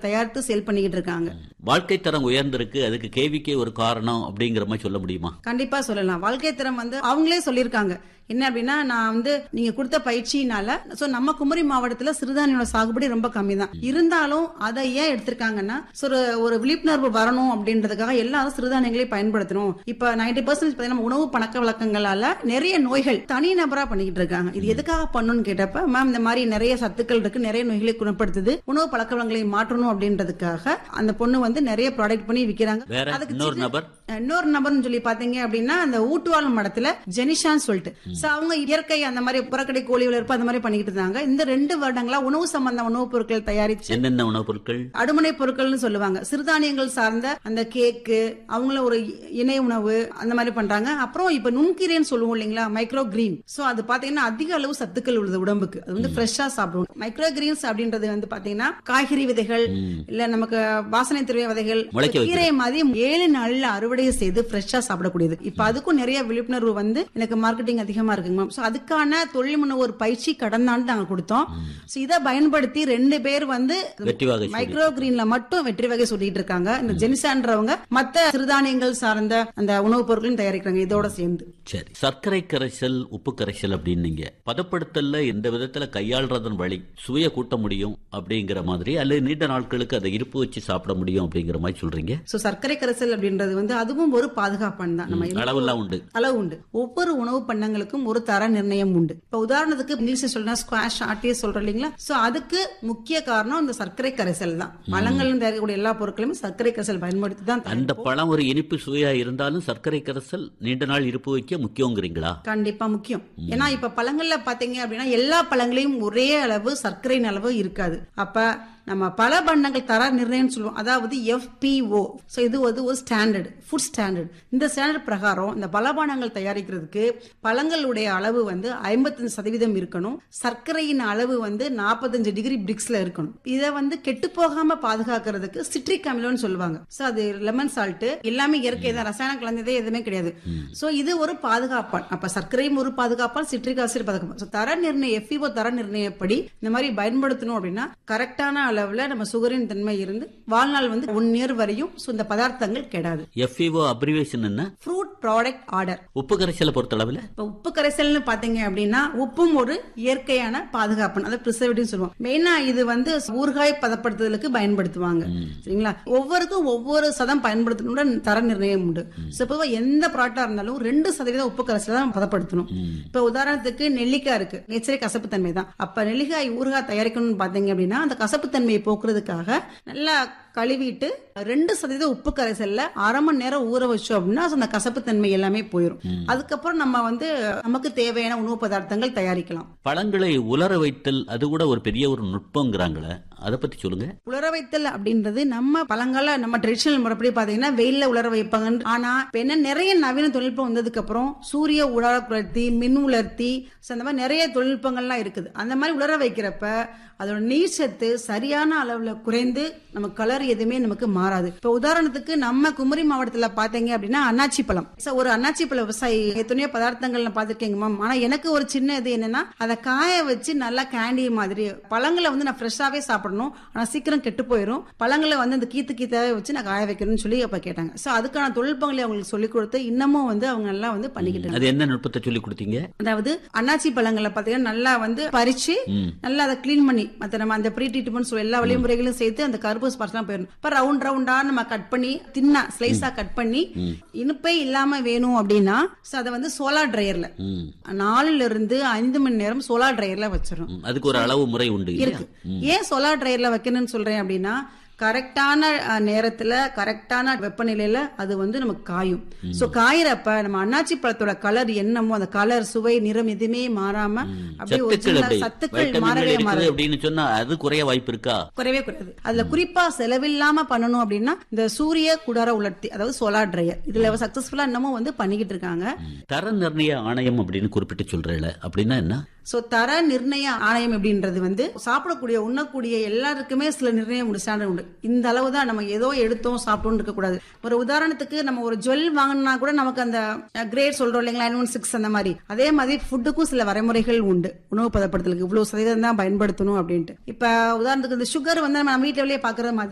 தயாரித்து சேல் பண்ணிக்கிட்டு இருக்காங்க வாழ்க்கை தரம் உயர்ந்திருக்கு அதுக்கு கேவிக்கே ஒரு காரணம் அப்படிங்கிற மாதிரி சொல்ல முடியுமா கண்டிப்பா சொல்லலாம் வாழ்க்கை தரம் வந்து அவங்களே சொல்லியிருக்காங்க என்ன அப்படின்னா நான் வந்து நீங்க கொடுத்த பயிற்சியினால சோ நம்ம குமரி மாவட்டத்துல சிறுதானியோட சாகுபடி ரொம்ப கம்மி தான் இருந்தாலும் அதை ஏன் எடுத்திருக்காங்கன்னா so ஒரு ஒரு விழிப்புணர்வு வரணும் அப்படின்றதுக்காக எல்லாரும் சிறுதானியங்களை பயன்படுத்தணும் இப்ப நைன்டி பர்சன்ட் உணவு பழக்க வழக்கங்களால நிறைய நோய்கள் தனி நபரா பண்ணிக்கிட்டு இருக்காங்க இது எதுக்காக பண்ணணும்னு கேட்டப்ப மேம் இந்த மாதிரி நிறைய சத்துக்கள் இருக்கு நிறைய நோய்களை குணப்படுத்துது உணவு பழக்க வழக்கங்களை மாற்றணும் அப்படின்றதுக்காக அந்த பொண்ணு வந்து நிறைய ப்ராடக்ட் பண்ணி விக்கிறாங்க வேற அதுக்கு இன்னொரு சின்ன- நபர் இன்னொரு நபர்னு சொல்லி பாத்தீங்க அப்படின்னா அந்த ஊட்டுவாள் மடத்துல ஜெனிஷான்னு சொல்லிட்டு சோ அவங்க இயற்கை அந்த மாதிரி புறக்கடை கோழி வளர்ப்பு அந்த மாதிரி பண்ணிக்கிட்டு இருந்தாங்க இந்த ரெண்டு வருடங்களா உணவு சம்பந்த உணவுப் பொருட்கள் தயாரிச்சு என்னென்ன உணவுப் பொருட்கள் அடுமனை பொருட்கள்னு சொல்லுவாங்க சிறுதானியங்கள் சார்ந்த அந்த கேக்கு அவங்கள ஒரு இணை உணவு அந்த மாதிரி பண்றாங்க அப்புறம் இப்ப நுண்கீரைன்னு சொல்லுவோம் இல்லைங்களா மைக்ரோ கிரீன் சோ அது பாத்தீங்கன்னா அதிக அளவு சத்துக்கள் உள்ளது உடம்புக்கு அது வந்து ஃப்ரெஷ்ஷா சாப்பிடுவோம் மைக்ரோ கிரீன்ஸ் அப்படின்றது வந்து பாத்தீங்கன்னா காய்கறி விதைகள் இல்ல நமக்கு வாசனை திரவிய விதைகள் முளைக்க வைக்கிறது. கீரை மாதிரி ஏழு நாள்ல அறுவடை செய்து ஃப்ரெஷ்ஷா சாப்பிடக்கூடியது இப்ப அதுக்கும் நிறைய விழிப்புணர்வு வந்து எனக்கு மார்க்கெட்டிங் அதிகமா இருக்குங்க மேம் சோ அதுக்கான தொழில் முனைவோர் பயிற்சி கடந்த ஆண்டு நாங்க கொடுத்தோம் சோ இதை பயன்படுத்தி ரெண்டு பேர் வந்து வெற்றி வாகை சூடி. மைக்ரோ கிரீன்ல மட்டும் வெற்றி வகை சொல்லிட்டு இருக்காங்க இந்த ஜெனிசான்றவங்க மத்த சிறுதானியங்கள் சார்ந்த அந்த உணவுப் பொருட்களும் தயாரிக்கிறாங்க இதோட சேர்ந்து சரி சர்க்கரை கரைசல் உப்பு கரைசல் அப்படின்னீங்க பதப்படுத்தல்ல எந்த விதத்துல கையாள்றதன் வழி சுவைய கூட்ட முடியும் அப்படிங்கிற மாதிரி அல்லது நீண்ட நாட்களுக்கு அதை இருப்பு வச்சு சாப்பிட முடியும் அப்படிங்கிற மாதிரி சொல்றீங்க சோ சர்க்கரை கரைசல் அப்படின்றது வந்து அதுவும் ஒரு பாதுகாப்பான் தான் நம்ம அளவெல்லாம் உண்டு அளவு உண்டு ஒவ்வொரு உணவு பண்ணங்களுக்கும் ஒரு தர நிர்ணயம் உண்டு இப்ப உதாரணத்துக்கு இங்கிலீஷ்ல சொல்றா ஸ்குவாஷ் ஆட்டியே சொல்றோம் இல்லைங்களா சோ அதுக்கு முக்கிய காரணம் இந்த சர்க்கரை கரைசல் தான் பழங்கள் தயாரிக்கக்கூடிய எல்லா பொருட்களுமே சர்க்கரை கரைசல் பயன்படுத்தி தான் அந்த தயாரிப்போம். பழம் ஒரு இனிப்பு சுவையா இருந்தாலும் சர்க்கரை கரைசல் நீண்ட நாள் இருப்பு வைக்க முக்கியங்கிறீங்களா கண்டிப்பா முக்கியம் ஏன்னா இப்ப பழங்கள்ல பாத்தீங்க அப்படின்னா எல்லா பழங்களையும் ஒரே அளவு சர்க்கரையின் அளவு இருக்காது அப்ப நம்ம பல பண்டங்கள் தர நிர்ணயம் சொல்லுவோம் அதாவது எஃபிஓ ஸோ இது வந்து ஒரு ஸ்டாண்டர்ட் ஃபுட் ஸ்டாண்டர்ட் இந்த ஸ்டாண்டர்ட் பிரகாரம் இந்த பலபானங்கள் தயாரிக்கிறதுக்கு பழங்களுடைய அளவு வந்து ஐம்பத்தஞ்சு சதவீதம் இருக்கணும் சர்க்கரையின் அளவு வந்து நாற்பத்தஞ்சு டிகிரி பிரிக்ஸ்ல இருக்கணும் இதை வந்து கெட்டு போகாம பாதுகாக்கிறதுக்கு சிட்ரிக் அமிலோன்னு சொல்லுவாங்க ஸோ அது லெமன் சால்ட் எல்லாமே இயற்கை தான் ரசாயனம் கலந்ததே எதுவுமே கிடையாது ஸோ இது ஒரு பாதுகாப்பான் அப்ப சர்க்கரையும் ஒரு பாதுகாப்பான் சிட்ரிக் ஆசிட் பாதுகாப்பான் ஸோ தர நிர்ணய எஃபிஓ தர நிர்ணயப்படி இந்த மாதிரி பயன்படுத்தணும் அப்படின்னா கரெக்டான அளவுல நம்ம சுகரின் தன்மை இருந்து வாழ்நாள் வந்து ஒன் இயர் வரையும் ஸோ இந்த பதார்த்தங்கள் கெடாது எஃப்இஓ அப்ரிவேஷன் என்ன ஃப்ரூட் ப்ராடக்ட் ஆர்டர் உப்பு கரைசலை பொறுத்தளவுல இப்போ உப்பு கரைசல்னு பாத்தீங்க அப்படின்னா உப்பும் ஒரு இயற்கையான பாதுகாப்பு அதை ப்ரிசர்வேட்டிவ் சொல்லுவோம் மெயினா இது வந்து ஊறுகாய் பதப்படுத்துதலுக்கு பயன்படுத்துவாங்க சரிங்களா ஒவ்வொருக்கும் ஒவ்வொரு சதம் பயன்படுத்தணும்னு தர நிர்ணயம் உண்டு So, பொதுவா எந்த ப்ராடக்டா இருந்தாலும் ரெண்டு சதவீதம் உப்பு கரைசல் தான் பதப்படுத்தணும் இப்ப உதாரணத்துக்கு நெல்லிக்காய் இருக்கு நேச்சரே கசப்பு தன்மை தான் அப்ப நெல்லிக்காய் ஊறுகாய் தயாரிக்கணும்னு பாத்தீங்க அப்படின்னா அந்த கசப்பு தன்மையை போக்குறதுக்காக நல்லா கழுவிட்டு ரெண்டு சதவீதம் உப்பு கரைசல்ல அரை மணி நேரம் ஊற வச்சோம் அப்படின்னா அந்த கசப்பு தன்மை எல்லாமே போயிடும் அதுக்கப்புறம் நம்ம வந்து நமக்கு தேவையான உணவு பதார்த்தங்கள் தயாரிக்கலாம் பழங்களை உலர வைத்தல் அது கூட ஒரு பெரிய ஒரு நுட்பங்கிறாங்களே அதை பத்தி சொல்லுங்க உலர வைத்தல் அப்படின்றது நம்ம பழங்கால நம்ம ட்ரெடிஷனல் முறைப்படி பாத்தீங்கன்னா வெயில்ல உலர வைப்பாங்க ஆனா இப்ப என்ன நிறைய நவீன தொழில்நுட்பம் வந்ததுக்கு அப்புறம் சூரிய உலர குளர்த்தி மின் உலர்த்தி so அந்த மாதிரி நிறைய தொழில்நுட்பங்கள்லாம் இருக்குது அந்த மாதிரி உலர வைக்கிறப்ப அதோட நீர் சத்து சரியான அளவுல குறைந்து நம்ம கலர் எதுவுமே நமக்கு மாறாது இப்ப உதாரணத்துக்கு நம்ம குமரி மாவட்டத்துல பாத்தீங்க அப்படின்னா அன்னாச்சி பழம் So, ஒரு அன்னாச்சி பழ விவசாயி எத்தனையோ பதார்த்தங்கள் நான் பாத்திருக்கேங்க மேம் ஆனா எனக்கு ஒரு சின்ன இது என்னன்னா அதை காய வச்சு நல்லா கேண்டி மாதிரி பழங்களை வந்து நான் ஃப்ரெஷ்ஷாவே சாப்பிடணும் ஆனா சீக்கிரம் கெட்டு போயிடும் பழங்களை வந்து அந்த கீத்து கீத்தாவே வச்சு நான் காய வைக்கணும்னு சொல்லி அப்ப கேட்டாங்க சோ அதுக்கான தொழில்நுட்பங்களை அவங்களுக்கு சொல்லிக் கொடுத்து இன்னமும் வந்து அவங்க நல்லா வந்து பண்ணிக்கிட்டு இருக்காங்க. அது என்ன நுட்பத்தை சொல்லி கொடுத்தீங்க அதாவது அன்னாச்சி பழங்களை பாத்தீங்கன்னா நல்லா வந்து பறிச்சு நல்லா அதை க்ளீன் பண்ணி மத்த நம்ம அந்த ப்ரீ ட்ரீட்மெண்ட் சொல்லி எல்லா வழிமுறைகளும் சேர்த்து அந்த கருப்பு ஸ்பாட்ஸ்லாம் போயிடும் இப்ப ரவுண்ட் ரவுண்டா நம்ம கட் பண்ணி தின்னா ஸ்லைஸா கட் பண்ணி இனிப்பே இல்லாம வேணும் அப்படின்னா so அதை வந்து சோலார் ட்ரையர்ல ம். நாலுல இருந்து ஐந்து மணி நேரம் சோலார் ட்ரையர்ல வச்சிரும் ம், அதுக்கு ஒரு அளவு முறை உண்டு இல்லையா? இருக்கு ஏன் சோலார் ட்ரையர்ல வைக்கணும்னு சொல்றேன் அப்படின்னா கரெக்டான அஹ், நேரத்துல கரெக்டான வெப்பநிலையில அது வந்து நமக்கு காயும் சோ காயறப்ப நம்ம அன்னாச்சி பழத்தோட கலர் என்னமோ அந்த கலர் சுவை நிறம் எதுவுமே மாறாம அப்படியே சத்துக்கள் original எப்படி சத்துக்கள் வைட்டமின்கள் மாறவே இருக்குது மாறாது அப்படின்னு சொன்னா அது குறைய வாய்ப்பு இருக்கா குறையவே குறையாது அதுல குறிப்பா செலவில்லாம பண்ணணும் அப்படின்னா இந்த சூரிய குடார உலர்த்தி அதாவது சோலார் ட்ரையர் இதுல சக்சஸ்ஃபுல்லா இன்னமும் வந்து பண்ணிக்கிட்டு இருக்காங்க தர நிர்ணய ஆணையம் அப்படின்னு குறிப்பிட்டு சொல்றேன் அப்படின்னா என்ன சோ தர நிர்ணய ஆணையம் அப்படின்றது வந்து சாப்பிடக்கூடிய உண்ணக்கூடிய எல்லாருக்குமே சில நிர்ணயம் உண்டு ஸ்டாண்டர்ட் உண்டு இந்த அளவு தான் நம்ம ஏதோ எடுத்தோம் சாப்பிட்டோம்னு இருக்க கூடாது ஒரு உதாரணத்துக்கு நம்ம ஒரு ஜுவல் வாங்கினா கூட நமக்கு அந்த கிரேட் சொல்றோம் இல்லைங்களா ஒன் சிக்ஸ் அந்த மாதிரி அதே மாதிரி ஃபுட்டுக்கும் சில வரைமுறைகள் உண்டு உணவு பதப்படுத்தலுக்கு இவ்வளவு சதவீதம் தான் பயன்படுத்தணும் அப்படின்ட்டு இப்ப உதாரணத்துக்கு இந்த சுகர் வந்து நம்ம வீட்டுல பாக்குற மாதிரி